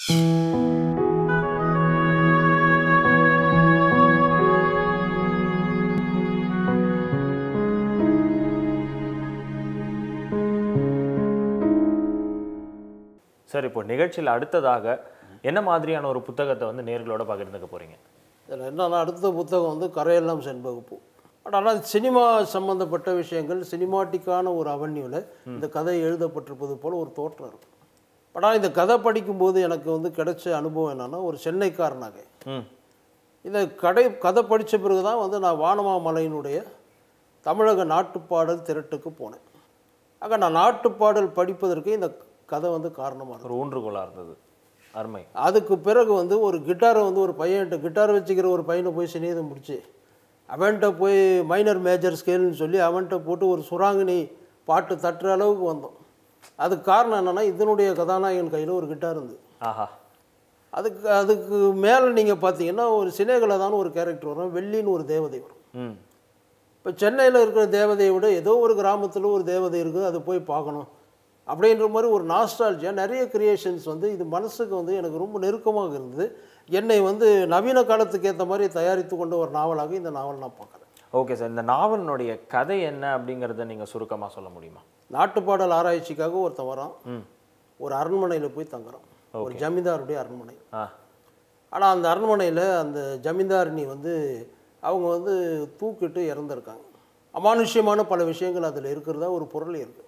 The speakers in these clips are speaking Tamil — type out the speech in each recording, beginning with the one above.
சார் இப்போ நிகழ்ச்சியில் அடுத்ததாக என்ன மாதிரியான ஒரு புத்தகத்தை வந்து நேர்களோட பகிர்ந்துக்க போறீங்க இதில் என்னன்னா அடுத்த புத்தகம் வந்து கரையெல்லாம் செண்பகுப்பு பட் ஆனால் சினிமா சம்பந்தப்பட்ட விஷயங்கள் சினிமாட்டிக்கான ஒரு அவன்யூவில் இந்த கதை எழுதப்பட்டிருப்பது போல் ஒரு தோற்றம் இருக்கும் பட் ஆனால் இந்த கதை படிக்கும்போது எனக்கு வந்து கிடைச்ச அனுபவம் என்னன்னா ஒரு சென்னைக்காரனாக ம் இந்த கடை கதை படித்த பிறகு தான் வந்து நான் வானமாமலையினுடைய தமிழக நாட்டுப்பாடல் திரட்டுக்கு போனேன் ஆக நான் நாட்டுப்பாடல் படிப்பதற்கு இந்த கதை வந்து காரணமாக இருக்கும் ஒரு ஊன்றுகோலாக இருந்தது அருமை அதுக்கு பிறகு வந்து ஒரு கிட்டாரை வந்து ஒரு பையன்கிட்ட கிட்டார் வச்சுக்கிற ஒரு பையனை போய் சிநேதம் முடிச்சு அவன்கிட்ட போய் மைனர் மேஜர் ஸ்கேல்னு சொல்லி அவன்கிட்ட போட்டு ஒரு சுராங்கினி பாட்டு தட்டுற அளவுக்கு வந்தோம் அதுக்கு காரணம் என்னென்னா இதனுடைய கதாநாயகன் கையில் ஒரு கிட்டார் இருந்தது ஆஹா அதுக்கு அதுக்கு மேலே நீங்கள் பார்த்தீங்கன்னா ஒரு சினேகலதான்னு ஒரு கேரக்டர் வரும் வெள்ளின்னு ஒரு தேவதை வரும் ம் இப்போ சென்னையில் இருக்கிற தேவதையை விட ஏதோ ஒரு கிராமத்தில் ஒரு தேவதை இருக்குது அதை போய் பார்க்கணும் அப்படின்ற மாதிரி ஒரு நாஸ்டாலஜியா நிறைய கிரியேஷன்ஸ் வந்து இது மனசுக்கு வந்து எனக்கு ரொம்ப நெருக்கமாக இருந்தது என்னை வந்து நவீன காலத்துக்கு ஏற்ற மாதிரி தயாரித்து கொண்ட ஒரு நாவலாக இந்த நாவல் நான் பார்க்குறேன் ஓகே சார் இந்த நாவலினுடைய கதை என்ன அப்படிங்கிறத நீங்கள் சுருக்கமாக சொல்ல முடியுமா நாட்டுப்பாடல் ஆராய்ச்சிக்காக ஒருத்தன் வரான் ம் ஒரு அரண்மனையில் போய் தங்குறான் ஒரு ஜமீன்தாருடைய அரண்மனை ஆ ஆனால் அந்த அரண்மனையில் அந்த ஜமீன்தாரினி வந்து அவங்க வந்து தூக்கிட்டு இறந்துருக்காங்க அமானுஷ்யமான பல விஷயங்கள் அதில் இருக்கிறதா ஒரு பொருள் இருக்குது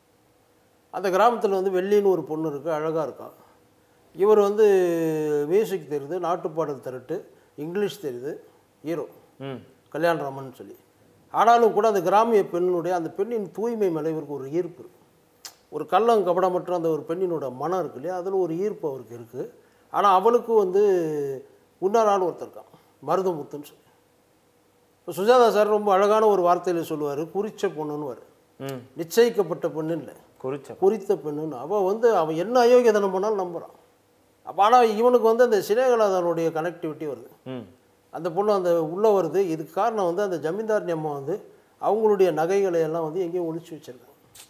அந்த கிராமத்தில் வந்து வெள்ளின்னு ஒரு பொண்ணு இருக்குது அழகாக இருக்கா இவர் வந்து மியூசிக் தெரியுது நாட்டுப்பாடல் திரட்டு இங்கிலீஷ் தெரியுது ஹீரோ ம் கல்யாணராமன் சொல்லி ஆனாலும் கூட அந்த கிராமிய பெண்ணுடைய அந்த பெண்ணின் தூய்மை மேலே இவருக்கு ஒரு ஈர்ப்பு இருக்கு. ஒரு கள்ளம் கபடமற்ற அந்த ஒரு பெண்ணினோட மனம் இருக்கு இல்லையா அதில் ஒரு ஈர்ப்பு அவருக்கு இருக்குது ஆனால் அவளுக்கு வந்து இன்னொரு ஆள் ஒருத்தர் இருக்கான் மருதமுத்துன்னு சொல்லி இப்போ சுஜாதா சார் ரொம்ப அழகான ஒரு வார்த்தையில் சொல்லுவார் குறிச்ச பொண்ணுன்னு ம் நிச்சயிக்கப்பட்ட பொண்ணு இல்லை குறிச்ச குறித்த பெண்ணுன்னு அவள் வந்து அவன் என்ன அயோக்கியதனம் பண்ணாலும் நம்புகிறான் அப்போ ஆனால் இவனுக்கு வந்து அந்த சினேகலாதனுடைய கனெக்டிவிட்டி வருது ம் அந்த பொண்ணு அந்த உள்ளே வருது இதுக்கு காரணம் வந்து அந்த ஜமீன்தார் அம்மா வந்து அவங்களுடைய நகைகளை எல்லாம் வந்து எங்கேயோ ஒளிச்சு வச்சிருக்காங்க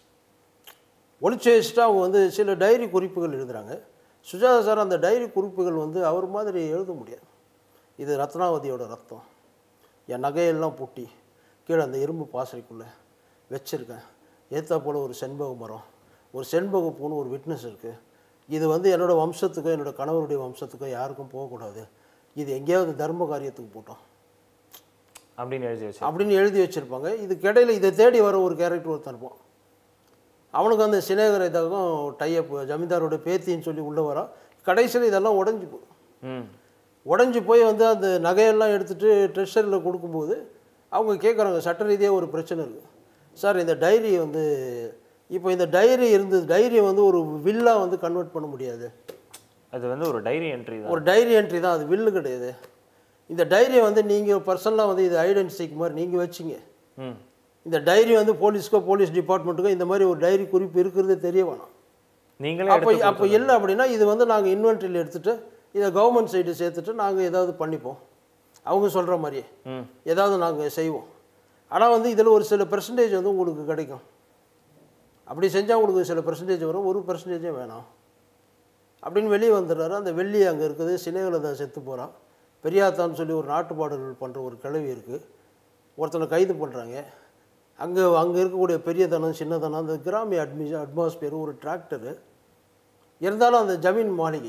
ஒளிச்சு வச்சுட்டு அவங்க வந்து சில டைரி குறிப்புகள் எழுதுறாங்க சுஜாதா சார் அந்த டைரி குறிப்புகள் வந்து அவர் மாதிரி எழுத முடியாது இது ரத்னாவதியோட ரத்தம் என் நகையெல்லாம் பூட்டி கீழே அந்த இரும்பு பாசறைக்குள்ளே வச்சுருக்கேன் ஏத்தா போல் ஒரு செண்பக மரம் ஒரு செண்பக பூன்னு ஒரு விட்னஸ் இருக்குது இது வந்து என்னோடய வம்சத்துக்கோ என்னோடய கணவருடைய வம்சத்துக்கோ யாருக்கும் போகக்கூடாது இது எங்கேயாவது தர்ம காரியத்துக்கு போட்டோம் அப்படின்னு எழுதி வச்சு அப்படின்னு எழுதி வச்சுருப்பாங்க இதுக்கிடையில் இதை தேடி வர ஒரு கேரக்டர் ஒருத்தன் இருப்பான் அவனுக்கு அந்த சினேகர் இதாகும் டையப் ஜமீன்தாரோட பேத்தின்னு சொல்லி உள்ளே வரான் கடைசியில் இதெல்லாம் உடஞ்சி போகும் ம் உடஞ்சி போய் வந்து அந்த நகையெல்லாம் எடுத்துகிட்டு ட்ரெஷரியில் கொடுக்கும்போது அவங்க கேட்குறாங்க சட்ட ரீதியாக ஒரு பிரச்சனை இருக்குது சார் இந்த டைரி வந்து இப்போ இந்த டைரி இருந்தது டைரியை வந்து ஒரு வில்லாக வந்து கன்வெர்ட் பண்ண முடியாது அது வந்து ஒரு டைரி என்ட்ரி தான் ஒரு டைரி என்ட்ரி தான் அது வில்லு கிடையாது இந்த டைரியை வந்து நீங்கள் பர்சனலாக வந்து இது ஐடென்டிட்டிக்கு மாதிரி நீங்கள் வச்சிங்க ம் இந்த டைரி வந்து போலீஸ்க்கோ போலீஸ் டிபார்ட்மெண்ட்டுக்கோ இந்த மாதிரி ஒரு டைரி குறிப்பு இருக்கிறது தெரிய வேணாம் நீங்களே அப்போ எடுத்து அப்போ இல்லை அப்படின்னா இது வந்து நாங்கள் இன்வென்ட்ரியில் எடுத்துகிட்டு இதை கவர்மெண்ட் சைடு சேர்த்துட்டு நாங்கள் ஏதாவது பண்ணிப்போம் அவங்க சொல்கிற மாதிரியே ம் ஏதாவது நாங்கள் செய்வோம் ஆனால் வந்து இதில் ஒரு சில பெர்சன்டேஜ் வந்து உங்களுக்கு கிடைக்கும் அப்படி செஞ்சால் உங்களுக்கு சில பெர்சன்டேஜ் வரும் ஒரு பெர்சன்டேஜே வேணாம் அப்படின்னு வெளியே வந்துடுறாரு அந்த வெள்ளி அங்கே இருக்குது சினேகலதா செத்து போகிறான் பெரியாத்தான்னு சொல்லி ஒரு நாட்டு பாடல்கள் பண்ணுற ஒரு கிழவி இருக்குது ஒருத்தனை கைது பண்ணுறாங்க அங்கே அங்கே இருக்கக்கூடிய பெரியதனம் சின்னதனம் அந்த கிராமிய அட்மி அட்மாஸ்பியர் ஒரு டிராக்டரு இருந்தாலும் அந்த ஜமீன் மாளிகை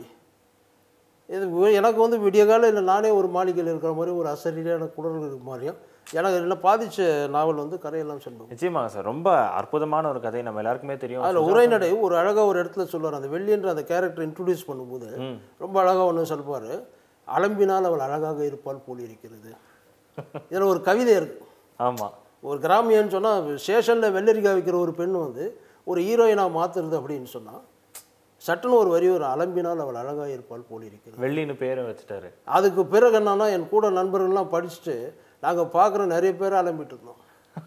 இது வி- எனக்கு வந்து விடிய காலையில் நானே ஒரு மாளிகையில் இருக்கிற மாதிரி ஒரு அசரீரியான குடல் இருக்கிற மாதிரியும் எனக்கு என்ன பாதித்த நாவல் வந்து கரையெல்லாம் சொல்லுவோம் நிச்சயமாக சார் ரொம்ப அற்புதமான ஒரு கதை நம்ம எல்லாருக்குமே தெரியும் அதில் உரைநடை ஒரு அழகாக ஒரு இடத்துல சொல்லுவார் அந்த வெள்ளின்ற அந்த கேரக்டர் இன்ட்ரடியூஸ் பண்ணும்போது ம். ரொம்ப அழகாக ஒன்று சொல்வார் அலம்பினால் அவள் அழகாக இருப்பாள் போல் இருக்கிறது இதில் ஒரு கவிதை இருக்கு ஆமாம் ஒரு கிராமியன்னு சொன்னால் ஸ்டேஷனில் வெள்ளரிக்காய் விற்கிற ஒரு பெண் வந்து ஒரு ஹீரோயினாக மாற்றுறது அப்படின்னு சொன்னால் சட்டுன்னு ஒரு வரி ஒரு அலம்பினால் அவள் அழகாக இருப்பாள் போல் இருக்கிறது வெள்ளின்னு பேரும் வச்சுட்டாரு அதுக்கு பிறகு என்னன்னா என் கூட நண்பர்கள்லாம் படிச்சுட்டு நாங்கள் பார்க்குற நிறைய பேர் அலம்பிட்டு இருந்தோம்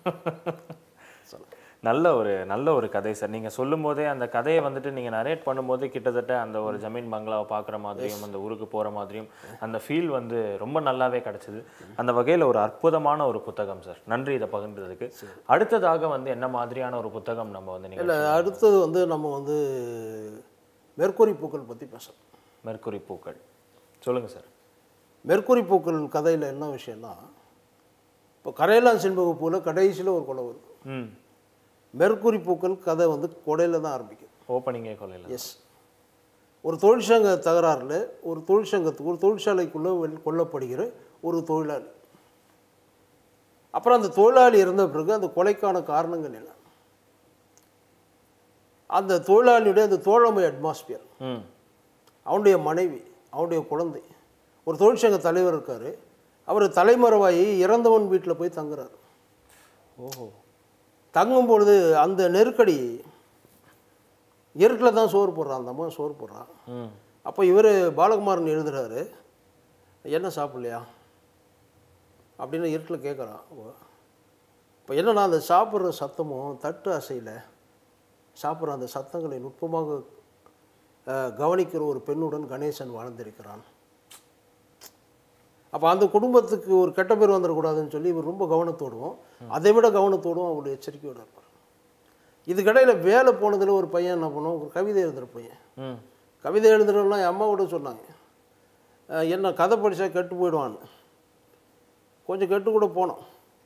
நல்ல ஒரு நல்ல ஒரு கதை சார் நீங்கள் சொல்லும் போதே அந்த கதையை வந்துட்டு நீங்கள் நரேட் பண்ணும்போது கிட்டத்தட்ட அந்த ஒரு ஜமீன் பங்களாவை பார்க்குற மாதிரியும் அந்த ஊருக்கு போகிற மாதிரியும் அந்த ஃபீல் வந்து ரொம்ப நல்லாவே கிடச்சிது அந்த வகையில் ஒரு அற்புதமான ஒரு புத்தகம் சார் நன்றி இதை பகிர்ந்ததுக்கு அடுத்ததாக வந்து என்ன மாதிரியான ஒரு புத்தகம் நம்ம வந்து இல்லை நீங்கள் அடுத்தது வந்து நம்ம வந்து மெர்க்குரி பூக்கள் பற்றி பேசலாம் மெர்க்குரி பூக்கள் சொல்லுங்க சார் மெர்க்குரி பூக்கள் கதையில் என்ன விஷயம்னா இப்போ கரையெல்லாம் செண்பகப்பூவில் கடைசியில் ஒரு கொலை வருது ம் மெர்க்குரி பூக்கள் கதை வந்து கொடையில் தான் ஆரம்பிக்குது ஓப்பனிங்கே கொள்ளையில் எஸ் ஒரு தொழிற்சங்க தகராறில் ஒரு தொழிற்சங்கத்துக்கு ஒரு தொழிற்சாலைக்குள்ளே வெள்- கொல்லப்படுகிற ஒரு தொழிலாளி அப்புறம் அந்த தொழிலாளி இறந்த பிறகு அந்த கொலைக்கான காரணங்கள் என்ன அந்த தொழிலாளியுடைய அந்த தோழமை அட்மாஸ்பியர் ம் அவனுடைய மனைவி அவனுடைய குழந்தை ஒரு தொழிற்சங்க தலைவர் இருக்கார் அவர் தலைமறைவாகி இறந்தவன் வீட்டில் போய் தங்குறாரு ஓஹோ தங்கும் பொழுது அந்த நெருக்கடி இருட்டில் தான் சோறு போடுறான் அந்த அம்மா சோறு போடுறான் ம் அப்போ இவர் பாலகுமாரன் எழுதுறாரு என்ன சாப்பிட்லையா அப்படின்னு இருட்டில் கேட்குறான் இப்போ என்னன்னா அந்த சாப்பிட்ற சத்தமும் தட்டு அசையில் சாப்பிட்ற அந்த சத்தங்களை நுட்பமாக அஹ், கவனிக்கிற ஒரு பெண்ணுடன் கணேசன் வாழ்ந்திருக்கிறான் அப்போ அந்த குடும்பத்துக்கு ஒரு கெட்ட பேர் வந்துடக்கூடாதுன்னு சொல்லி இவர் ரொம்ப கவனத்தோடும் அதை விட கவனத்தோடும் அவருடைய எச்சரிக்கையோடு இருப்பார் இதுக்கடையில் வேலை போனதில் ஒரு பையன் என்ன பண்ணுவோம் ஒரு கவிதை எழுதுகிற பையன் ம் கவிதை எழுதுறவங்களாம் என் அம்மாவோட சொன்னாங்க அஹ் என்ன கதை படித்தா கெட்டு போயிடுவான்னு கொஞ்சம் கெட்டு கூட போனோம்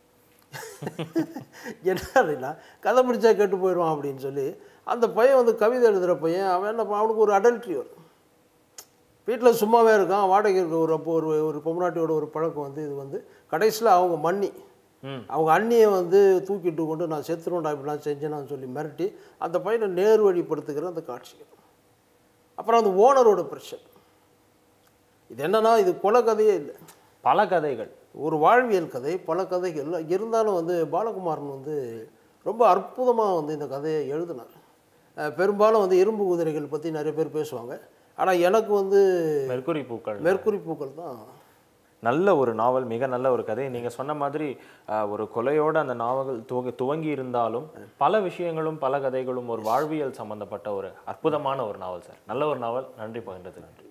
என்ன அப்படின்னா கதை படித்தா கெட்டு போயிடுவான் அப்படின்னு சொல்லி அந்த பையன் வந்து கவிதை எழுதுகிற பையன் அவன் என்ன பண்ண- அவனுக்கு ஒரு அடல்ட்ரி வரும் வீட்டில் சும்மாவே இருக்கான் வாடகை இருக்க ஒரு அப்போ ஒரு ஒரு பொம்னாட்டியோட ஒரு பழக்கம் வந்து இது வந்து கடைசியில் அவங்க மன்னி ம் அவங்க அண்ணியை வந்து தூக்கிட்டு கொண்டு நான் செத்துருவேன்டா இப்படிலாம் செஞ்சேனான்னு சொல்லி மிரட்டி அந்த பையனை நேர் வழிப்படுத்துகிற அந்த காட்சிகள் அப்புறம் அந்த ஓனரோட பிரச்சனை இது என்னன்னா இது கொலை கதையே இல்லை பல கதைகள் ஒரு வாழ்வியல் கதை பல கதைகள் இருந்தாலும் வந்து பாலகுமாரன் வந்து ரொம்ப அற்புதமாக வந்து இந்த கதையை எழுதினார் அஹ் பெரும்பாலும் வந்து இரும்பு குதிரைகள் பற்றி நிறைய பேர் பேசுவாங்க ஆனால் எனக்கு வந்து மெர்க்குரி பூக்கள் மெர்க்குரி பூக்கள் தான் நல்ல ஒரு நாவல் மிக நல்ல ஒரு கதை நீங்க சொன்ன மாதிரி அஹ், ஒரு கொலையோட அந்த நாவல் துவங்கி துவங்கி இருந்தாலும் பல விஷயங்களும் பல கதைகளும் ஒரு வாழ்வியல் சம்பந்தப்பட்ட ஒரு அற்புதமான ஒரு நாவல் சார் நல்ல ஒரு நாவல் நன்றி பகிர்ந்தது நன்றி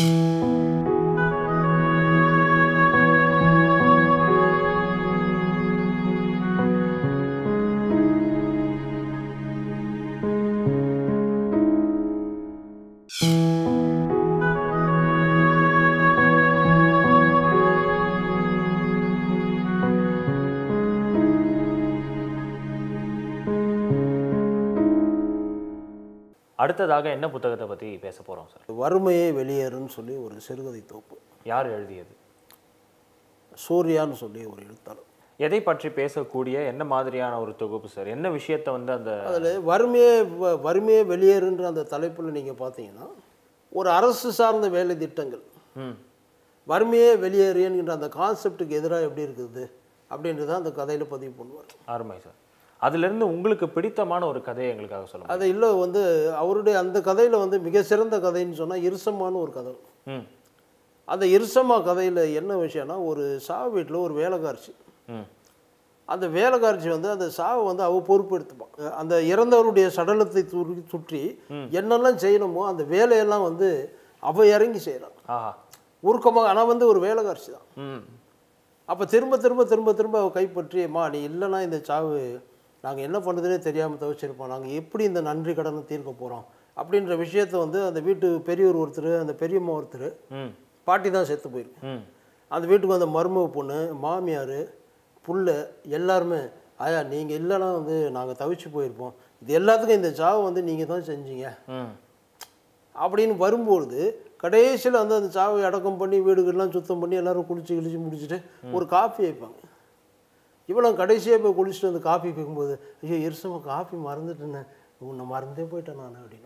அடுத்ததாக என்ன புத்தகத்தை பத்தி பேச போறோம் சார் வறுமையே வெளியேறுன்னு சொல்லி ஒரு சிறுகதை தொகுப்பு யார் எழுதியது சூர்யான்னு சொல்லி ஒரு எழுத்தாளர் எதை பற்றி பேசக்கூடிய என்ன மாதிரியான ஒரு தொகுப்பு சார் என்ன விஷயத்தை வந்து அந்த அதில் வறுமையே வ- வறுமையே வெளியேறுன்ற அந்த தலைப்பில் நீங்கள் பார்த்தீங்கன்னா ஒரு அரசு சார்ந்த வேலை திட்டங்கள் ம் வறுமையே வெளியேறு என்கின்ற அந்த கான்செப்டுக்கு எதிராக எப்படி இருக்குது அப்படின்றத அந்த கதையில் பதிவு பண்ணுவார் அருமை சார் அதிலிருந்து உங்களுக்கு பிடித்தமான ஒரு கதையை எங்களுக்காக சொல்லுங்க அது இல்லை வந்து அவருடைய அந்த கதையில் வந்து மிக சிறந்த கதைன்னு சொன்னால் இருசமான ஒரு கதை ம் அந்த இருசமா கதையில் என்ன விஷயம்னா ஒரு சாவு வீட்டில் ஒரு வேலைக்காரச்சி ம் அந்த வேலைக்காரச்சி வந்து அந்த சாவை வந்து அவ பொறுப்பெடுத்துப்பான் அந்த இறந்தவருடைய சடலத்தை துரு சுற்றி என்னெல்லாம் செய்யணுமோ அந்த வேலையெல்லாம் வந்து அவ இறங்கி செய்கிறான் ஆஹா உருக்கமாக ஆனால் வந்து ஒரு வேலைக்காரச்சி தான் ம் அப்போ திரும்ப திரும்ப திரும்ப திரும்ப அவ கைப்பற்றி அம்மா நீ இல்லைன்னா இந்த சாவு நாங்கள் என்ன பண்ணுறதுனே தெரியாமல் தவிச்சிருப்போம் நாங்கள் எப்படி இந்த நன்றி கடனை தீர்க்க போகிறோம் அப்படின்ற விஷயத்தை வந்து அந்த வீட்டு பெரியவர் ஒருத்தர் அந்த பெரியம்மா ஒருத்தர் ம் பாட்டி தான் செத்து போயிருக்கு ம் அந்த வீட்டுக்கு வந்த மருமக பொண்ணு மாமியார் புள்ள எல்லாருமே ஆயா நீங்கள் இல்லைன்னா வந்து நாங்கள் தவிச்சு போயிருப்போம் இது எல்லாத்துக்கும் இந்த சாவை வந்து நீங்கள் தான் செஞ்சீங்க ம் அப்படின்னு வரும்பொழுது கடைசியில் வந்து அந்த சாவை அடக்கம் பண்ணி வீடுகள்லாம் சுத்தம் பண்ணி எல்லாரும் குளிச்சு கிழிச்சு முடிச்சுட்டு ஒரு காஃபி வைப்பாங்க இவ்வளோ கடைசியாக போய் குளிச்சுட்டு வந்து காஃபி வைக்கும்போது ஐயோ இருசமா காஃபி மறந்துட்டேனே உன்னை மறந்தே போயிட்டேன் நான் அப்படின்னா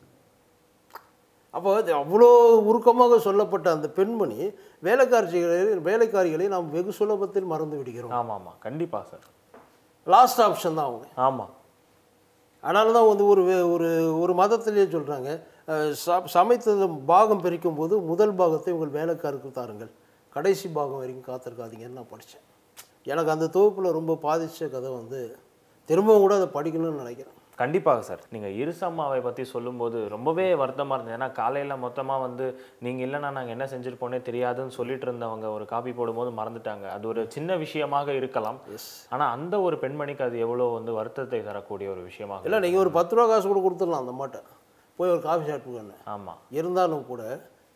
அப்போ அது அவ்வளோ உருக்கமாக சொல்லப்பட்ட அந்த பெண்மணி வேலைக்காரிகளை வேலைக்காரிகளை நாம் வெகு சுலபத்தில் மறந்து விடுகிறோம் ஆமாம் ஆமாம் கண்டிப்பாக சார் லாஸ்ட் ஆப்ஷன் தான் அவங்க ஆமாம் அதனால தான் வந்து ஒரு வே- ஒரு ஒரு மதத்திலேயே சொல்கிறாங்க சமைத்தது பாகம் பிரிக்கும் போது முதல் பாகத்தை உங்கள் வேலைக்காருக்கு தாருங்கள் கடைசி பாகம் வரைக்கும் காத்திருக்காதீங்கன்னு நான் படித்தேன் எனக்கு அந்த தொகுப்பில் ரொம்ப பாதித்த கதை வந்து திரும்பவும் கூட அதை படிக்கணும்னு நினைக்கிறேன் கண்டிப்பாக சார் நீங்கள் இருசம்மாவை பற்றி சொல்லும்போது ரொம்பவே வருத்தமாக இருந்தது ஏன்னா காலையில் மொத்தமாக வந்து நீங்கள் இல்லைன்னா நாங்கள் என்ன செஞ்சுருப்போனே தெரியாதுன்னு சொல்லிட்டு இருந்தவங்க ஒரு காப்பி போடும்போது மறந்துட்டாங்க அது ஒரு சின்ன விஷயமாக இருக்கலாம் ஆனால் அந்த ஒரு பெண்மணிக்கு அது எவ்வளோ வந்து வருத்தத்தை தரக்கூடிய ஒரு விஷயமாக இல்லை நீங்கள் ஒரு பத்து ரூபா காசு கூட கொடுத்துடலாம் அந்த மாட்டை போய் ஒரு காஃபி சாப்பிட்டுக்கோன்னு ஆமாம் இருந்தாலும் கூட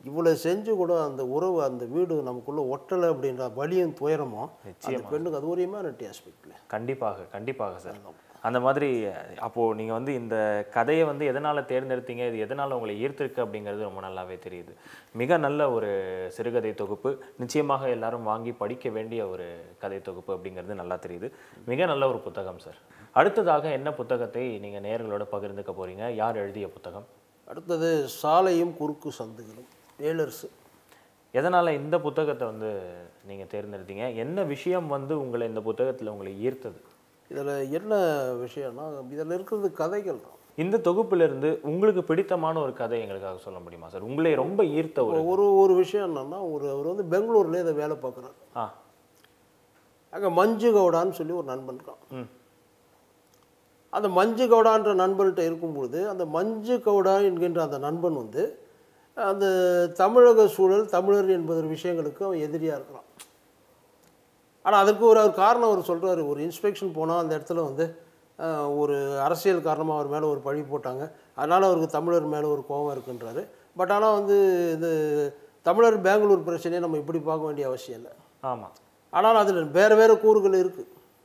இவ்வளோ செஞ்சு கூட அந்த உறவு அந்த வீடு நமக்குள்ளே ஒட்டலை அப்படின்ற வலியும் துயரமும் அந்த பெண்ணுக்கு அது ஒரு ஹியூமனிட்டி ஆஸ்பெக்டில் கண்டிப்பாக கண்டிப்பாக சார் அந்த மாதிரி அப்போது நீங்கள் வந்து இந்த கதையை வந்து எதனால் தேர்ந்தெடுத்தீங்க இது எதனால் உங்களை ஈர்த்திருக்கு அப்படிங்கிறது ரொம்ப நல்லாவே தெரியுது மிக நல்ல ஒரு சிறுகதை தொகுப்பு நிச்சயமாக எல்லாரும் வாங்கி படிக்க வேண்டிய ஒரு கதை தொகுப்பு அப்படிங்கிறது நல்லா தெரியுது மிக நல்ல ஒரு புத்தகம் சார் அடுத்ததாக என்ன புத்தகத்தை நீங்கள் நேயர்களோட பகிர்ந்துக்க போகிறீங்க யார் எழுதிய புத்தகம் அடுத்தது சாலையும் குறுக்கு சந்துகளும் டெய்லர்ஸு எதனால் இந்த புத்தகத்தை வந்து நீங்கள் தேர்ந்தெடுத்தீங்க என்ன விஷயம் வந்து உங்களை இந்த புத்தகத்தில் உங்களை ஈர்த்தது இதில் என்ன விஷயம்னா இதில் இருக்கிறது கதைகள் தான் இந்த தொகுப்பிலிருந்து உங்களுக்கு பிடித்தமான ஒரு கதை எங்களுக்காக சொல்ல முடியுமா சார் உங்களை ரொம்ப ஈர்த்த ஒரு ஒரு ஒரு விஷயம் என்னன்னா ஒரு அவர் வந்து பெங்களூர்லேயே இதை வேலை பார்க்குறாரு ஆ அங்கே மஞ்சு கவுடான்னு சொல்லி ஒரு நண்பன் இருக்கான் ம் அந்த மஞ்சு கவுடான்ற நண்பன்கிட்ட இருக்கும்பொழுது அந்த மஞ்சு கவுடா என்கின்ற அந்த நண்பன் வந்து அந்த தமிழக சூழல் தமிழர் என்பது விஷயங்களுக்கு அவன் எதிரியாக இருக்கிறான் ஆனால் அதுக்கு ஒரு அவர் காரணம் அவர் சொல்கிறாரு ஒரு இன்ஸ்பெக்ஷன் போனால் அந்த இடத்துல வந்து அஹ், ஒரு அரசியல் காரணமாக அவர் மேலே ஒரு பழி போட்டாங்க அதனால் அவருக்கு தமிழர் மேலே ஒரு கோபம் இருக்குன்றாரு பட் ஆனால் வந்து இது தமிழர் பெங்களூர் பிரச்சனையை நம்ம இப்படி பார்க்க வேண்டிய அவசியம் இல்லை ஆமாம் ஆனால் அதில் வேறு வேறு கூறுகள் இருக்குது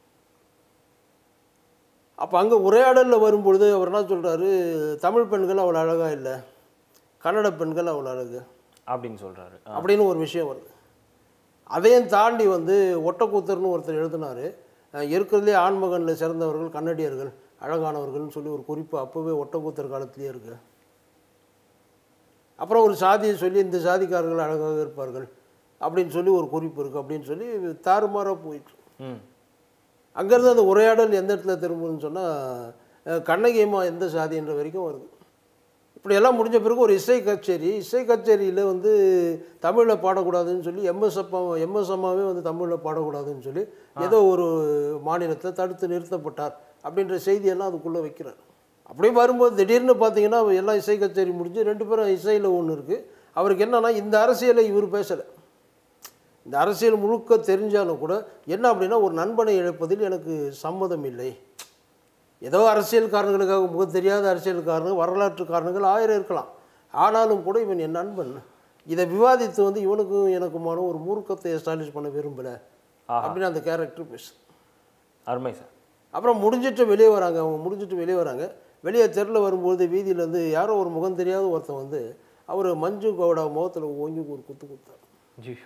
அப்போ அங்கே உரையாடலில் வரும்பொழுது அவர் என்ன சொல்கிறாரு தமிழ் பெண்கள் அவ்வளோ அழகாக இல்லை கன்னட பெண்கள் அவ்வளோ அழகு அப்படின்னு சொல்கிறாரு அப்படின்னு ஒரு விஷயம் வருது அதையும் தாண்டி வந்து ஒட்டக்கூத்தர்னு ஒருத்தர் எழுதினார் இருக்கிறதுலே ஆண்மகனில் சிறந்தவர்கள் கன்னடியர்கள் அழகானவர்கள்னு சொல்லி ஒரு குறிப்பு அப்போவே ஒட்டக்கூத்தர் காலத்திலே இருக்கு அப்புறம் ஒரு சாதியை சொல்லி இந்த சாதிக்காரர்கள் அழகாக இருப்பார்கள் அப்படின்னு சொல்லி ஒரு குறிப்பு இருக்குது அப்படின்னு சொல்லி தாறுமாறாக போயிட்டு ம் அங்கேருந்து அந்த உரையாடல் எந்த இடத்துல திரும்புன்னு சொன்னால் கண்ணகியம்மா எந்த சாதின்ற வரைக்கும் வருது இப்படியெல்லாம் முடிஞ்ச பிறகு ஒரு இசை கச்சேரி இசை கச்சேரியில் வந்து தமிழில் பாடக்கூடாதுன்னு சொல்லி எம்எஸ் அப்பா எம்எஸ் அம்மாவே வந்து தமிழில் பாடக்கூடாதுன்னு சொல்லி ஏதோ ஒரு மாநிலத்தில் தடுத்து நிறுத்தப்பட்டார் அப்படின்ற செய்தியெல்லாம் அதுக்குள்ளே வைக்கிறார் அப்படியே வரும்போது திடீர்னு பார்த்தீங்கன்னா எல்லாம் இசை கச்சேரி முடிஞ்சு ரெண்டு பேரும் இசையில் ஒன்று இருக்குது அவருக்கு என்னன்னா இந்த அரசியலை இவர் பேசலை இந்த அரசியல் முழுக்க தெரிஞ்சாலும் கூட என்ன அப்படின்னா ஒரு நண்பனை இழப்பதில் எனக்கு சம்மதம் இல்லை ஏதோ அரசியல் காரணங்களுக்காக முக தெரியாத அரசியல் காரணங்கள் வரலாற்று காரணங்கள் ஆயிரம் இருக்கலாம் ஆனாலும் கூட இவன் என் நண்பன் இதை விவாதித்து வந்து இவனுக்கும் எனக்குமான ஒரு மூர்க்கத்தை எஸ்டாப்ளிஷ் பண்ண விரும்பலை ஆஹா. அப்படின்னு அந்த கேரக்டர் பேசு அருமை சார் அப்புறம் முடிஞ்சிட்டு வெளியே வராங்க அவங்க முடிஞ்சிட்டு வெளியே வராங்க வெளியே தெருவில் வரும்போது வீதியிலேருந்து யாரோ ஒரு முகம் தெரியாத ஒருத்தன் வந்து அவர் மஞ்சு கவுடா முகத்தில் ஓங்கி ஒரு குத்து குத்தார் ஜி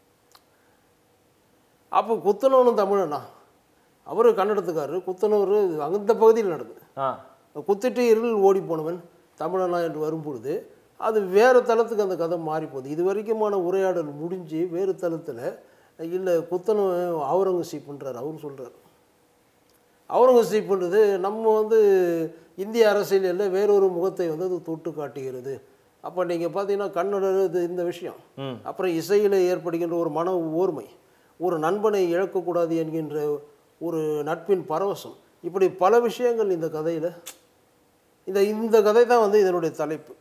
அப்போ குத்தனவனும் தமிழனா அவர் கன்னடத்துக்காரர் குத்தனவர் அந்த பகுதியில் நடக்குது ஆ குத்திட்டு இருள் ஓடி போனவன் தமிழனா என்று வரும்பொழுது அது வேறு தளத்துக்கு அந்த கதை மாறி போகுது இது வரைக்குமான உரையாடல் முடிஞ்சு வேறு தளத்தில் இல்லை குத்தனவன் அவுரங்கசீப்ன்றார் அவர் சொல்கிறார் அவுரங்கசீப்ன்றது நம்ம வந்து இந்திய அரசியலில் வேறொரு முகத்தை வந்து அது தொட்டு காட்டுகிறது அப்போ நீங்கள் பார்த்தீங்கன்னா கன்னடர் இது இந்த விஷயம் ம் அப்புறம் இசையில் ஏற்படுகின்ற ஒரு மன ஓர்மை ஒரு நண்பனை இழக்கக்கூடாது என்கின்ற ஒரு நட்பின் பரவசம் இப்படி பல விஷயங்கள் இந்த கதையில் இந்த இந்த கதை தான் வந்து இதனுடைய தலைப்பு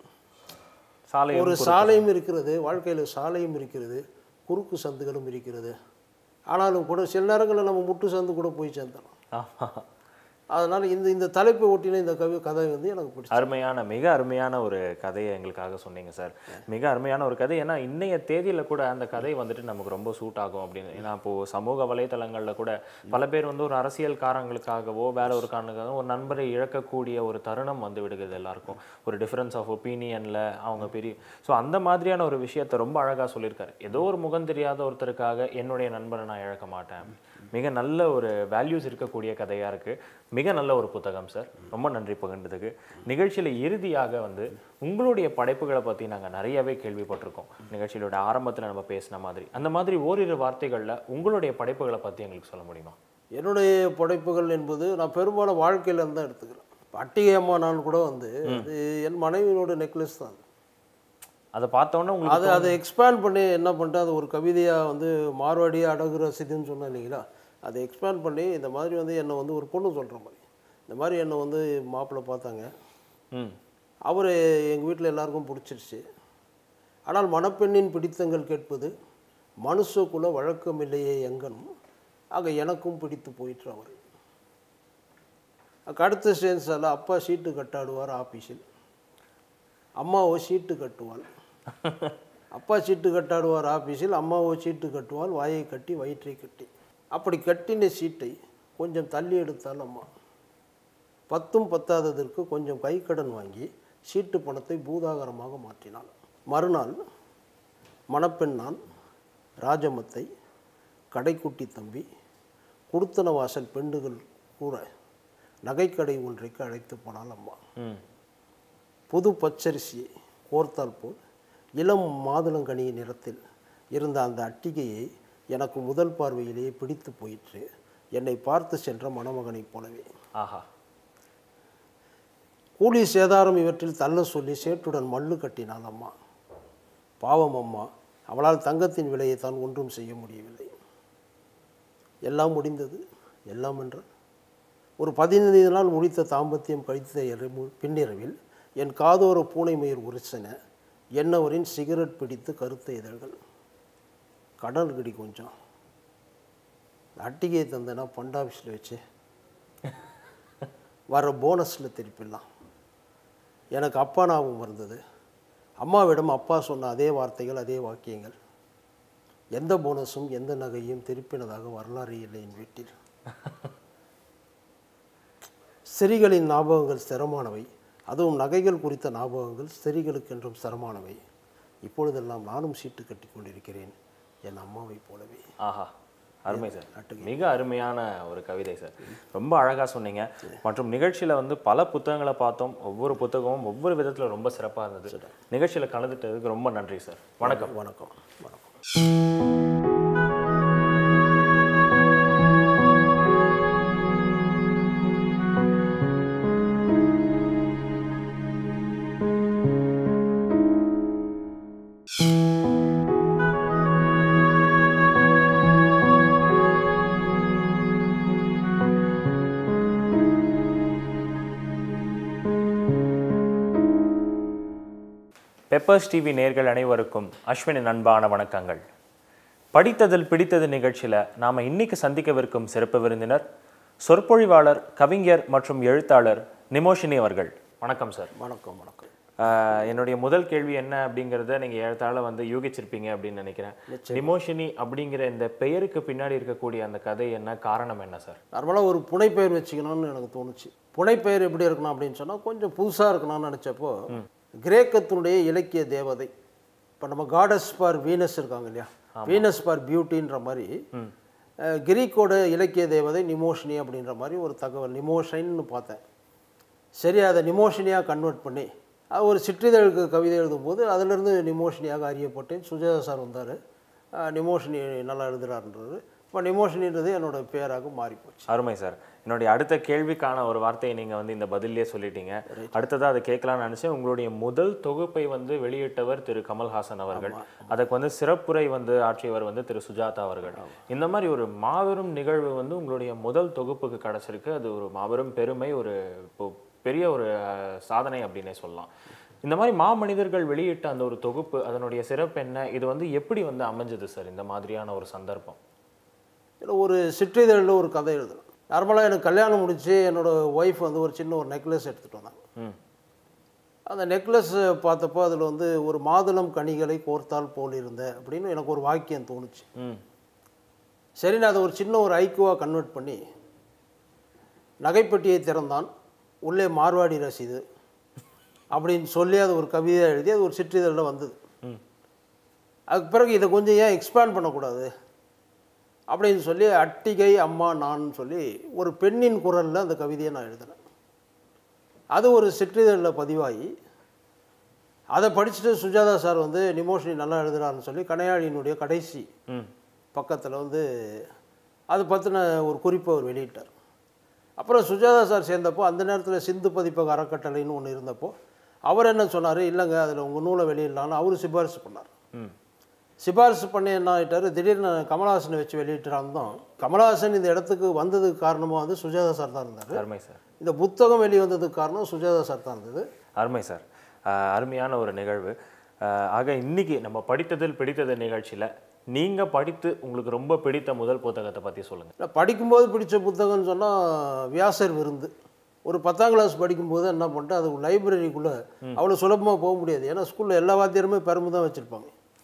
சாலை ஒரு சாலையும் இருக்கிறது வாழ்க்கையில் சாலையும் இருக்கிறது குறுக்கு சந்துகளும் இருக்கிறது ஆனாலும் கூட சில நேரங்களில் நம்ம முட்டு சந்து கூட போய் சேர்ந்தோம் ஆமாம் அதனால் இந்த இந்த தலைப்பை ஒட்டின இந்த கவி கதை வந்து எனக்கு பிடிச்சி அருமையான மிக அருமையான ஒரு கதையை எங்களுக்காக சொன்னீங்க சார் மிக அருமையான ஒரு கதை ஏன்னா இன்னைய தேதியில் கூட அந்த கதை வந்துட்டு நமக்கு ரொம்ப சூட் ஆகும் அப்படின்னு ஏன்னா இப்போது சமூக வலைத்தளங்களில் கூட பல பேர் வந்து ஒரு அரசியல் காரணங்களுக்காகவோ வேற ஒரு காரணங்களுக்காகவோ ஒரு நண்பரை இழக்கக்கூடிய ஒரு தருணம் வந்து விடுகிறது எல்லாருக்கும் ஒரு டிஃப்ரென்ஸ் ஆஃப் ஒப்பீனியனில் அவங்க பெரிய ஸோ அந்த மாதிரியான ஒரு விஷயத்தை ரொம்ப அழகாக சொல்லியிருக்காரு ஏதோ ஒரு முகம் தெரியாத ஒருத்தருக்காக என்னுடைய நண்பரை நான் இழக்க மாட்டேன் மிக நல்ல ஒரு வேல்யூஸ் இருக்கக்கூடிய கதையாக இருக்குது மிக நல்ல ஒரு புத்தகம் சார் ரொம்ப நன்றி பகிர்ந்ததுக்கு நிகழ்ச்சியில் இறுதியாக வந்து உங்களுடைய படைப்புகளை பற்றி நாங்கள் நிறையவே கேள்விப்பட்டிருக்கோம் நிகழ்ச்சியோட ஆரம்பத்தில் நம்ம பேசின மாதிரி அந்த மாதிரி ஓரிரு வார்த்தைகளில் உங்களுடைய படைப்புகளை பற்றி எங்களுக்கு சொல்ல முடியுமா என்னுடைய படைப்புகள் என்பது நான் பெரும்பாலும் வாழ்க்கையில இருந்து தான் எடுத்துக்கிறேன் அட்டிகை அம்மா நான் கூட வந்து அது என் மனைவியோட நெக்லஸ் தான் அது. அதை பார்த்தோன்னே உங்களுக்கு அதை அதை எக்ஸ்பேண்ட் பண்ணி என்ன பண்ணிட்டேன் அது ஒரு கவிதையாக வந்து மார்வாடி அடகு ரசிதுன்னு சொன்னேன் இல்லைங்களா அதை எக்ஸ்பேண்ட் பண்ணி இந்த மாதிரி வந்து என்னை வந்து ஒரு பொண்ணு சொல்கிற மாதிரி இந்த மாதிரி என்னை வந்து மாப்பிள்ளை பார்த்தாங்க ம் அவர் எங்கள் வீட்டில் எல்லாருக்கும் பிடிச்சிருச்சு ஆனால் மணப்பெண்ணின் பிடித்தங்கள் கேட்பது மனுஷக்குள்ள வழக்கம் இல்லையே எங்கனும் ஆக எனக்கும் பிடித்து போயிற்று அவர் அதுக்கு அடுத்த ஸ்டேன்ஸில் அப்பா சீட்டு கட்டாடுவார் ஆஃபீஸில் அம்மாவோ சீட்டு கட்டுவாள் அப்பா சீட்டு கட்டாடுவார் ஆஃபீஸில் அம்மாவோ சீட்டு கட்டுவாள் வாயை கட்டி வயிற்றை கட்டி அப்படி கட்டின சீட்டை கொஞ்சம் தள்ளி எடுத்தால் அம்மா பத்தும் பத்தாததற்கு கொஞ்சம் கைக்கடன் வாங்கி சீட்டு பணத்தை பூதாகரமாக மாற்றினாள் மறுநாள் மணப்பெண்ணான் ராஜமத்தை கடைக்குட்டி தம்பி குடுத்தன வாசல் பெண்டுகள் கூற நகைக்கடை ஒன்றைக்கு அழைத்து போனாள் அம்மா ம் புது பச்சரிசியை கோர்த்தால் போல் இளம் மாதுளங்கனி நிறத்தில் இருந்த அந்த அட்டிகையை எனக்கு முதல் பார்வையிலேயே பிடித்து போயிற்று என்னை பார்த்து சென்ற மணமகனைப் போலவே ஆஹா கூலி சேதாரம் இவற்றில் தள்ள சொல்லி சேற்றுடன் மல்லு கட்டினாள் அம்மா பாவம் அம்மா அவளால் தங்கத்தின் விலையை தான் ஒன்றும் செய்ய முடியவில்லை எல்லாம் முடிந்தது எல்லாம் என்றால் ஒரு பதினைந்து நாள் முடித்த தாம்பத்தியம் கழித்த இரவு- பின்னிரவில் என் காதோர பூனை மயிர் உரிசன என்னவரின் சிகரெட் பிடித்து கருத்த இதழ்கள் கடல் கடி கொஞ்சம் அட்டிகையை தந்தேன்னா பண்ட் ஆஃபீஸில் வச்சு வர போனஸில் திருப்பிடலாம் எனக்கு அப்பா ஞாபகம் இருந்தது அம்மாவிடம் அப்பா சொன்ன அதே வார்த்தைகள் அதே வாக்கியங்கள் எந்த போனஸும் எந்த நகையும் திருப்பினதாக வரலாறு இல்லை என் வீட்டில் ஸ்திரீகளின் ஞாபகங்கள் ஸ்திரமானவை அதுவும் நகைகள் குறித்த ஞாபகங்கள் ஸ்திரீகளுக்கென்றும் ஸ்திரமானவை இப்பொழுதெல்லாம் நானும் சீட்டு கட்டி கொண்டிருக்கிறேன் என் அம்மாவைப் போலவே ஆஹா அருமை சார் மிக அருமையான ஒரு கவிதை சார் ரொம்ப அழகா சொன்னீங்க மற்றும் நிகழ்ச்சியில வந்து பல புத்தகங்களை பார்த்தோம் ஒவ்வொரு புத்தகமும் ஒவ்வொரு விதத்துல ரொம்ப சிறப்பா இருந்தது நிகழ்ச்சியில கலந்துட்டதுக்கு ரொம்ப நன்றி சார் வணக்கம் வணக்கம் வணக்கம் பெப்பர்ஸ் டிவி நேர்கள் அனைவருக்கும் அஸ்வினின் அன்பான வணக்கங்கள் படித்ததில் பிடித்தது நிகழ்ச்சியில நாம இன்னைக்கு சந்திக்கவிருக்கும் சிறப்பு விருந்தினர் சொற்பொழிவாளர் கவிஞர் மற்றும் எழுத்தாளர் நிமோஷினி அவர்கள் வணக்கம் சார் வணக்கம் வணக்கம் ஆஹ் என்னுடைய முதல் கேள்வி என்ன அப்படிங்கிறத நீங்க ஏறத்தாழ வந்து யூகிச்சிருப்பீங்க அப்படின்னு நினைக்கிறேன் நிமோஷினி அப்படிங்கிற இந்த பெயருக்கு பின்னாடி இருக்கக்கூடிய அந்த கதை என்ன காரணம் என்ன சார் நார்மலாக ஒரு புனைப்பெயர் வச்சுக்கணும்னு எனக்கு தோணுச்சு புனைப்பெயர் எப்படி இருக்கணும் அப்படின்னு சொன்னால் கொஞ்சம் புதுசாக இருக்கணும்னு நினச்சப்போ கிரேக்கத்தினுடைய இலக்கிய தேவதை இப்போ நம்ம காடஸ் ஃபார் வீனஸ் இருக்காங்க இல்லையா வீனஸ் ஃபார் பியூட்டின்ற மாதிரி அஹ், கிரீக்கோட இலக்கிய தேவதை நிமோஷினி அப்படின்ற மாதிரி ஒரு தகவல் நிமோஷைன்னு பார்த்தேன் சரி அதை நிமோஷினியாக கன்வெர்ட் பண்ணி அது ஒரு சிற்றிதழுக்கு கவிதை எழுதும்போது அதிலிருந்து நிமோஷினியாக அறியப்பட்டேன் சுஜாதா சார் வந்தார் நிமோஷினி நல்லா எழுதுறாருன்றது இப்போ நிமோஷினின்றது என்னோட பேராக மாறிப்போச்சு அருமை சார் என்னுடைய அடுத்த கேள்விக்கான ஒரு வார்த்தையை நீங்க வந்து இந்த பதிலே சொல்லிட்டீங்க அடுத்ததா அதை கேட்கலாம்னு நினைச்சேன் உங்களுடைய முதல் தொகுப்பை வந்து வெளியிட்டவர் திரு கமல்ஹாசன் அவர்கள் அதுக்கு வந்து சிறப்புரை வந்து ஆற்றியவர் வந்து திரு சுஜாதா அவர்கள் இந்த மாதிரி ஒரு மாபெரும் நிகழ்வு வந்து உங்களுடைய முதல் தொகுப்புக்கு கிடைச்சிருக்கு அது ஒரு மாபெரும் பெருமை ஒரு இப்போ பெரிய ஒரு அஹ், சாதனை அப்படின்னே சொல்லலாம் இந்த மாதிரி மாமனிதர்கள் வெளியிட்ட அந்த ஒரு தொகுப்பு அதனுடைய சிறப்பு என்ன இது வந்து எப்படி வந்து அமைஞ்சது சார் இந்த மாதிரியான ஒரு சந்தர்ப்பம் இல்லை ஒரு சிற்றிதழில் ஒரு கதை எழுதணும் நார்மலாக எனக்கு கல்யாணம் முடிச்சு என்னோடய ஒய்ஃப் வந்து ஒரு சின்ன ஒரு நெக்லஸ் எடுத்துகிட்டு வந்தாங்க ம் அந்த நெக்லஸ் பார்த்தப்போ அதில் வந்து ஒரு மாதுளம் கனிகளை கோர்த்தால் போல் இருந்த அப்படின்னு எனக்கு ஒரு வாக்கியம் தோணுச்சு ம் சரி நான் அதை ஒரு சின்ன ஒரு ஐக்குவாக கன்வெர்ட் பண்ணி நகைப்பெட்டியை திறந்தான் உள்ளே மார்வாடி ரசீது அப்படின்னு சொல்லி அது ஒரு கவிதையாக எழுதி அது ஒரு சிற்றிதழில் வந்தது ம் அதுக்கு பிறகு இதை கொஞ்சம் ஏன் எக்ஸ்பேண்ட் பண்ணக்கூடாது அப்படின்னு சொல்லி அட்டிகை அம்மா நான் சொல்லி ஒரு பெண்ணின் குரலில் அந்த கவிதையை நான் எழுதினேன் அது ஒரு சிற்றிதழில் பதிவாகி அதை படிச்சுட்டு சுஜாதா சார் வந்து நிமோஷினி நல்லா எழுதுறாருன்னு சொல்லி கனையாழியினுடைய கடைசி ம் பக்கத்தில் வந்து அது பற்றின ஒரு குறிப்பை அவர் வெளியிட்டார் அப்புறம் சுஜாதா சார் சேர்ந்தப்போ அந்த நேரத்தில் சிந்து பதிப்பக அறக்கட்டளைன்னு ஒன்று இருந்தப்போ அவர் என்ன சொன்னார் இல்லைங்க அதில் உங்கள் நூலை வெளியிடலான்னு அவர் சிபாரிசு பண்ணார் ம் சிபாரிசு பண்ணி என்ன ஆகிட்டார் திடீர்னு கமலஹாசனை வச்சு வெளியிட்டுறாருந்தோம் கமலஹாசன் இந்த இடத்துக்கு வந்ததுக்கு காரணமாக வந்து சுஜாதா சார் தான் இருந்தார் அருமை சார் இந்த புத்தகம் வெளி வந்ததுக்கு காரணம் சுஜாதா சார் தான் இருந்தது அருமை சார் ஆஹ் அருமையான ஒரு நிகழ்வு ஆஹ் ஆக இன்னைக்கு நம்ம படித்ததில் பிடித்தது நிகழ்ச்சியில நீங்க படித்து உங்களுக்கு ரொம்ப பிடித்த முதல் புத்தகத்தை பத்தி சொல்லுங்க நான் படிக்கும்போது பிடிச்ச புத்தகம்னு சொன்னால் வியாசர் விருந்து ஒரு பத்தாம் கிளாஸ் படிக்கும்போது என்ன பண்ணிட்டேன் அது லைப்ரரிக்குள்ளே அவ்வளோ சுலபமாக போக முடியாது ஏன்னா ஸ்கூலில் எல்லா வாத்தியாருமே பெரும்பு தான் வச்சுருப்பாங்க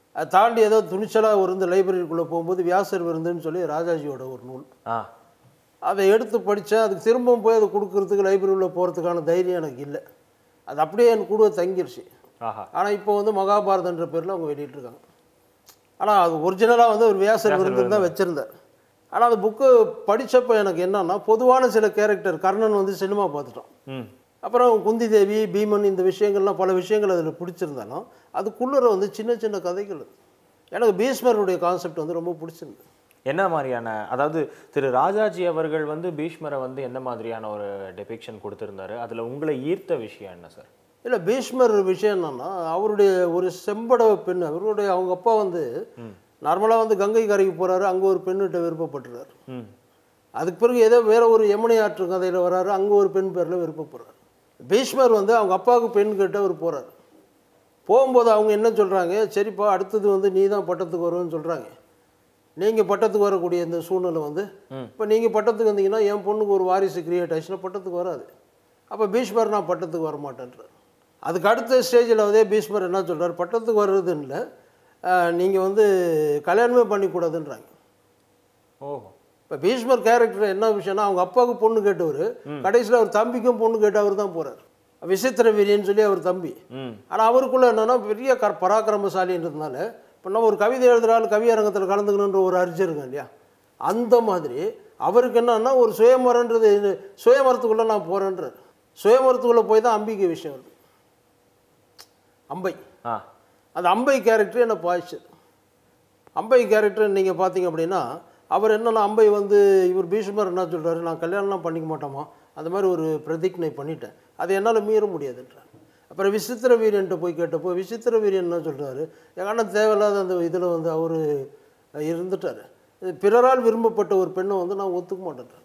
அதை தாண்டி ஏதோ துணிச்சலாக இருந்து லைப்ரரிக்குள்ளே போகும்போது வியாசர் விருந்துன்னு சொல்லி ராஜாஜியோட ஒரு நூல் ஆ அதை எடுத்து படித்தேன் அதுக்கு திரும்பவும் போய் அதை கொடுக்கறதுக்கு லைப்ரரியில் போகிறதுக்கான தைரியம் எனக்கு இல்லை அது அப்படியே என் கூட தங்கிருச்சு ஆஹா ஆனால் இப்போ வந்து மகாபாரதன்ற பேரில் அவங்க வெளியிட்டிருக்காங்க ஆனால் அது ஒரிஜினலாக வந்து ஒரு வியாசர் விருந்து தான் வச்சுருந்தார் ஆனால் அந்த புக்கு படிச்சப்ப எனக்கு என்னன்னா பொதுவான சில கேரக்டர் கர்ணன் வந்து சினிமா பார்த்துட்டோம் ம் அப்புறம் குந்தி தேவி பீமன் இந்த விஷயங்கள்லாம் பல விஷயங்கள் அதில் பிடிச்சிருந்தாலும் அதுக்குள்ளே வந்து சின்ன சின்ன கதைகள் இருக்கு. எனக்கு பீஷ்மருடைய கான்செப்ட் வந்து ரொம்ப பிடிச்சிருந்தது என்ன மாதிரியான அதாவது திரு ராஜாஜி அவர்கள் வந்து பீஷ்மரை வந்து என்ன மாதிரியான ஒரு டெபிக்ஷன் கொடுத்திருந்தாரு அதுல உங்களை ஈர்த்த விஷயம் என்ன சார் இல்லை பீஷ்மர் விஷயம் என்னன்னா அவருடைய ஒரு செம்படவ பெண் அவருடைய அவங்க அப்பா வந்து நார்மலாக வந்து கங்கை கரைக்கு போகிறாரு அங்கே ஒரு பெண்ணிட்ட விருப்பப்பட்டுறாரு ம் அதுக்கு பிறகு ஏதோ வேற ஒரு யமுனை ஆற்று கதையில் வராரு அங்கே ஒரு பெண் பேரில் விருப்பப்படுறாரு பீஷ்மர் வந்து அவங்க அப்பாவுக்கு பெண் கேட்டு அவர் போகிறார் போகும்போது அவங்க என்ன சொல்கிறாங்க சரிப்பா அடுத்தது வந்து நீ தான் பட்டத்துக்கு வருவேன்னு சொல்கிறாங்க நீங்கள் பட்டத்துக்கு வரக்கூடிய இந்த சூழ்நிலை வந்து இப்போ நீங்கள் பட்டத்துக்கு வந்தீங்கன்னா என் பொண்ணுக்கு ஒரு வாரிசு கிரியேட் ஆச்சுன்னா பட்டத்துக்கு வராது அப்போ பீஷ்மர் நான் பட்டத்துக்கு வர மாட்டேன்றார் அதுக்கு அடுத்த ஸ்டேஜில் வந்து பீஷ்மர் என்ன சொல்றார் பட்டத்துக்கு வர்றதுன்னு இல்லை நீங்கள் வந்து கல்யாணமே பண்ணிக்கூடாதுன்றாங்க ஓஹோ இப்போ பீஷ்மர் கேரக்டர் என்ன விஷயம்னா அவங்க அப்பாவுக்கு பொண்ணு கேட்டவர் கடைசியில் அவர் தம்பிக்கும் பொண்ணு கேட்டவர் தான் போகிறார் விசித்திர வீரியன்னு சொல்லி அவர் தம்பி ம் ஆனால் அவருக்குள்ள என்னன்னா பெரிய க பராக்கிரமசாலின்றதுனால இப்போ நம்ம ஒரு கவிதை எழுதுறாள் கவியரங்கத்தில் கலந்துக்கணுன்ற ஒரு அர்ஜம் இருக்கும் இல்லையா அந்த மாதிரி அவருக்கு என்னன்னா ஒரு சுயமரன்றது இது, சுயமரத்துக்குள்ளே நான் போகிறேன்றார் சுயமரத்துக்குள்ளே போய் தான் அம்பிகை விஷயம் வருது அம்பை ஆ அந்த அம்பை கேரக்டர் என்னை பாய்ச்சது அம்பை கேரக்டர் நீங்கள் பார்த்தீங்க அப்படின்னா அவர் என்னன்னா அம்பை வந்து இவர் பீஷ்மர் என்ன சொல்றாரு நான் கல்யாணம்லாம் பண்ணிக்க மாட்டோமா அந்த மாதிரி ஒரு பிரதிஜ்ஞை பண்ணிட்டேன் அதை என்னால் மீற முடியாதுன்றார் அப்புறம் விசித்திர வீரியன்ட்ட போய் கேட்டப்போ விசித்திர வீரியன் என்ன சொல்றாரு எங்கள் அண்ணன் தேவையில்லாத அந்த இதில் வந்து அவர் இருந்துட்டார் பிறரால் விரும்பப்பட்ட ஒரு பெண்ணை வந்து நான் ஒத்துக்க மாட்டேன்றேன்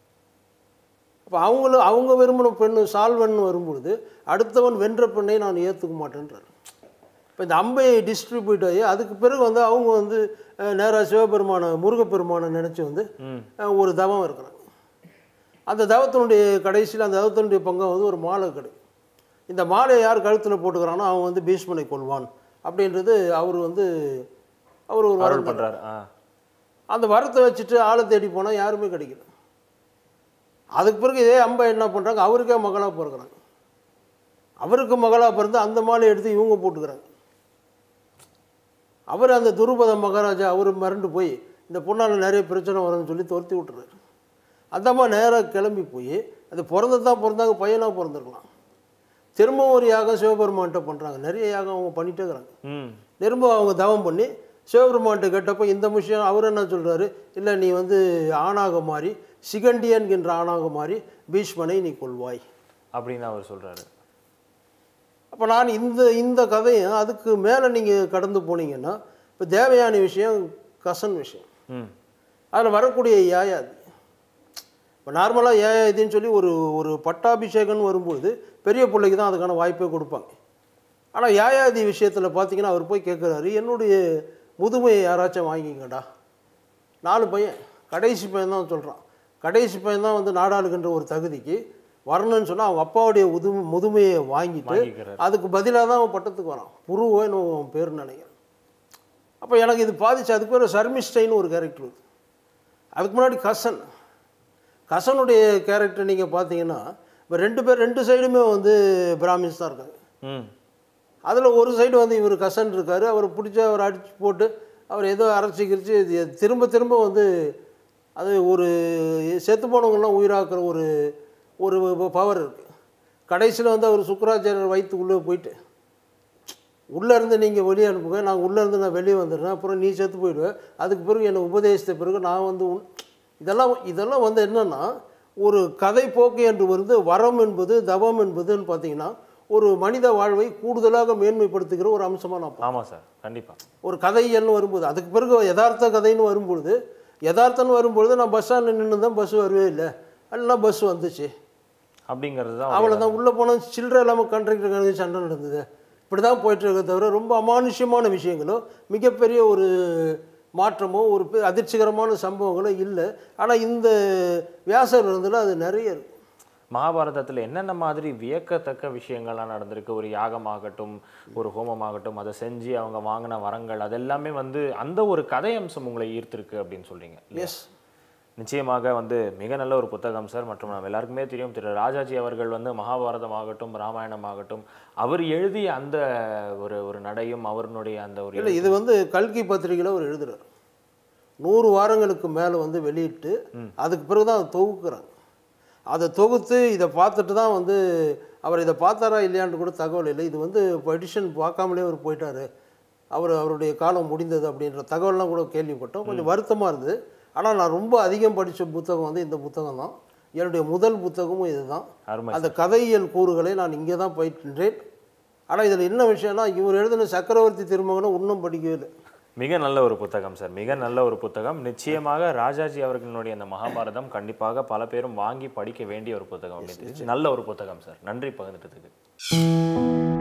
அப்போ அவங்களும் அவங்க விரும்பின பெண்ணு சால்வன் வரும்பொழுது அடுத்தவன் வென்ற பெண்ணை நான் ஏற்றுக்க மாட்டேன்றார் இப்போ இந்த அம்பை டிஸ்ட்ரிபியூட் ஆகி அதுக்கு பிறகு வந்து அவங்க வந்து நேராக சிவபெருமான முருகப்பெருமானை நினச்சி வந்து ம் அஹ், ஒரு தவம் இருக்கிறாங்க அந்த தவத்தினுடைய கடைசியில் அந்த தவத்தினுடைய பங்கம் வந்து ஒரு மாலை கிடைக்கும் இந்த மாலையை யார் கழுத்தில் போட்டுக்கிறானோ அவன் வந்து பீஷ்மனை கொள்வான் அப்படின்றது அவர் வந்து அவர் ஒரு அருள் வரம் பண்றாரு ஆ அந்த வரத்தை வச்சுட்டு ஆளை தேடி போனால் யாருமே கிடைக்கல அதுக்கு பிறகு இதே அம்பை என்ன பண்ணுறாங்க அவருக்கே மகளாக பிறக்கிறாங்க அவருக்கு மகளாக பிறந்து அந்த மாலையை எடுத்து இவங்க போட்டுக்கிறாங்க அவர் அந்த துருபத மகாராஜா அவர் மறண்டு போய் இந்த பொண்ணால் நிறைய பிரச்சனை வரும்னு சொல்லி துரத்தி விட்டுறாரு அந்த அம்மா நேராக கிளம்பி போய் அது பிறந்தது தான் பிறந்தாங்க பையனாக பிறந்திருக்கலாம் திரும்பவும் ஒரு யாகம் சிவபெருமான்கிட்ட பண்ணுறாங்க நிறைய யாகம் அவங்க பண்ணிட்டே இருக்கிறாங்க ம் திரும்ப அவங்க தவம் பண்ணி சிவபெருமான்கிட்ட கேட்டப்போ இந்த விஷயம் அவர் என்ன சொல்றாரு இல்லை நீ வந்து ஆணாக மாறி சிகண்டி என்கின்ற ஆணாக மாறி பீஷ்மனை நீ கொள்வாய் அப்படின்னு அவர் சொல்றாரு அப்போ நான் இந்த இந்த கதையை அதுக்கு மேலே நீங்கள் கடந்து போனீங்கன்னா இப்போ தேவயானி விஷயம் கசன் விஷயம் ம் அதில் வரக்கூடிய யாயாதி இப்போ நார்மலாக யாயாதின்னு சொல்லி ஒரு ஒரு பட்டாபிஷேகம்னு வரும்பொழுது பெரிய பிள்ளைக்கு தான் அதுக்கான வாய்ப்பே கொடுப்பாங்க ஆனால் யாயாதி விஷயத்தில் பார்த்தீங்கன்னா அவர் போய் கேட்குறாரு என்னுடைய முதுமையை யாராச்சும் வாங்கிங்கடா நாலு பையன் கடைசி பையன் தான் சொல்கிறான் கடைசி பையன் தான் வந்து நாடாளுகின்ற ஒரு தகுதிக்கு வரணும்னு சொன்னால் அவங்க அப்பாவுடைய உது முதுமையை வாங்கிட்டு வாங்கிக்கிறார் அதுக்கு பதிலாக தான் அவன் பட்டத்துக்கு வரான் புருவோன்னு அவன் பேர் நினைக்கிறேன் அப்போ எனக்கு இது பாதிச்சு அதுக்கு பேர் சர்மிஸ்டைன்னு ஒரு கேரக்டர் இருக்கு அதுக்கு முன்னாடி கசன் கசனுடைய கேரக்டர் நீங்கள் பார்த்தீங்கன்னா இப்போ ரெண்டு பேர் ரெண்டு சைடுமே வந்து பிராமின்ஸ் தான் இருக்காங்க ம் அதில் ஒரு சைடு வந்து இவர் கசன் இருக்கார் அவரை பிடிச்சி அவர் அடிச்சு போட்டு அவர் ஏதோ அரைச்சி கிரிச்சு இது திரும்ப திரும்ப வந்து அது ஒரு செத்து போனவங்கெல்லாம் உயிராக்குற ஒரு ஒரு பவர் இருக்குது கடைசியில் வந்து அவர் சுக்கராச்சாரியர் வயிற்றுக்குள்ளே போயிட்டு உள்ளே இருந்து நீங்கள் வெளியே அனுப்புங்க நான் உள்ளே இருந்து நான் வெளியே வந்துடுறேன் அப்புறம் நீ செத்து போயிடுவேன் அதுக்கு பிறகு என்னை உபதேசித்த பிறகு நான் வந்து உன் இதெல்லாம் இதெல்லாம் வந்து என்னென்னா ஒரு கதை போக்கு என்று வந்து வரம் என்பது தவம் என்பதுன்னு பார்த்தீங்கன்னா ஒரு மனித வாழ்வை கூடுதலாக மேன்மைப்படுத்துகிற ஒரு அம்சமாக நான் பார்க்கிறேன். ஆமா சார் கண்டிப்பா ஒரு கதைன்னு வரும்போது அதுக்கு பிறகு யதார்த்த கதைன்னு வரும்பொழுது யதார்த்தம்னு வரும்பொழுது நான் பஸ் ஸ்டாண்டில் நின்று தான் பஸ் வரவே இல்லை எல்லாம் பஸ் வந்துச்சு அப்படிங்கிறது தான் அவ்வளோதான் உள்ளே போனால் சில்லறை இல்லாமல் கண்ட்ரக்டர் சண்டை நடந்தது இப்படி தான் போயிட்டுருக்க தவிர ரொம்ப அமானுஷ்யமான விஷயங்களோ மிகப்பெரிய ஒரு மாற்றமோ ஒரு பெ- அதிர்ச்சிகரமான சம்பவங்களோ இல்லை ஆனால் இந்த வியாசர் இருந்ததில் அது நிறைய இருக்கு மகாபாரதத்தில் என்னென்ன மாதிரி வியக்கத்தக்க விஷயங்கள்லாம் நடந்திருக்கு ஒரு யாகமாகட்டும் ஒரு ஹோமமாகட்டும் அதை செஞ்சு அவங்க வாங்கின வரங்கள் அதெல்லாமே வந்து அந்த ஒரு கதை அம்சம் உங்களை ஈர்த்திருக்கு அப்படின்னு சொல்றீங்க எஸ் நிச்சயமாக வந்து மிக நல்ல ஒரு புத்தகம் சார் மற்றும் நம்ம எல்லாருக்குமே தெரியும் திரு ராஜாஜி அவர்கள் வந்து மகாபாரதம் ஆகட்டும் ராமாயணம் ஆகட்டும் அவர் எழுதிய அந்த ஒரு ஒரு நடையும் அவருடைய அந்த ஒரு இல்லை இது வந்து கல்கி பத்திரிகையில் அவர் எழுதுறார் நூறு வாரங்களுக்கு மேலே வந்து வெளியிட்டு அதுக்கு பிறகு தான் அதை தொகுக்குறாங்க அதை தொகுத்து இதை பார்த்துட்டு தான் வந்து அவர் இதை பார்த்தாரா இல்லையான்னு கூட தகவல் இல்லை இது வந்து எடிஷன் பார்க்காமலே அவர் போயிட்டாரு அவர் அவருடைய காலம் முடிந்தது அப்படின்ற தகவல்லாம் கூட கேள்விப்பட்டோம் கொஞ்சம் வருத்தமாக இருந்தது ஆனால் நான் ரொம்ப அதிகம் படித்த புத்தகம் வந்து இந்த புத்தகம் தான் என்னுடைய முதல் புத்தகமும் இதுதான் அருமை அந்த கதையியல் கூறுகளை நான் இங்கே தான் பயின்றேன் ஆனால் இதில் என்ன விஷயம்னா இவர் எழுதின சக்கரவர்த்தி திருமகனை இன்னும் படிக்கவே இல்லை மிக நல்ல ஒரு புத்தகம் சார் மிக நல்ல ஒரு புத்தகம் நிச்சயமாக ராஜாஜி அவர்களுடைய அந்த மகாபாரதம் கண்டிப்பாக பல பேரும் வாங்கி படிக்க வேண்டிய ஒரு புத்தகம் அப்படின்னு நல்ல ஒரு புத்தகம் சார் நன்றி பகிர்ந்ததுக்கு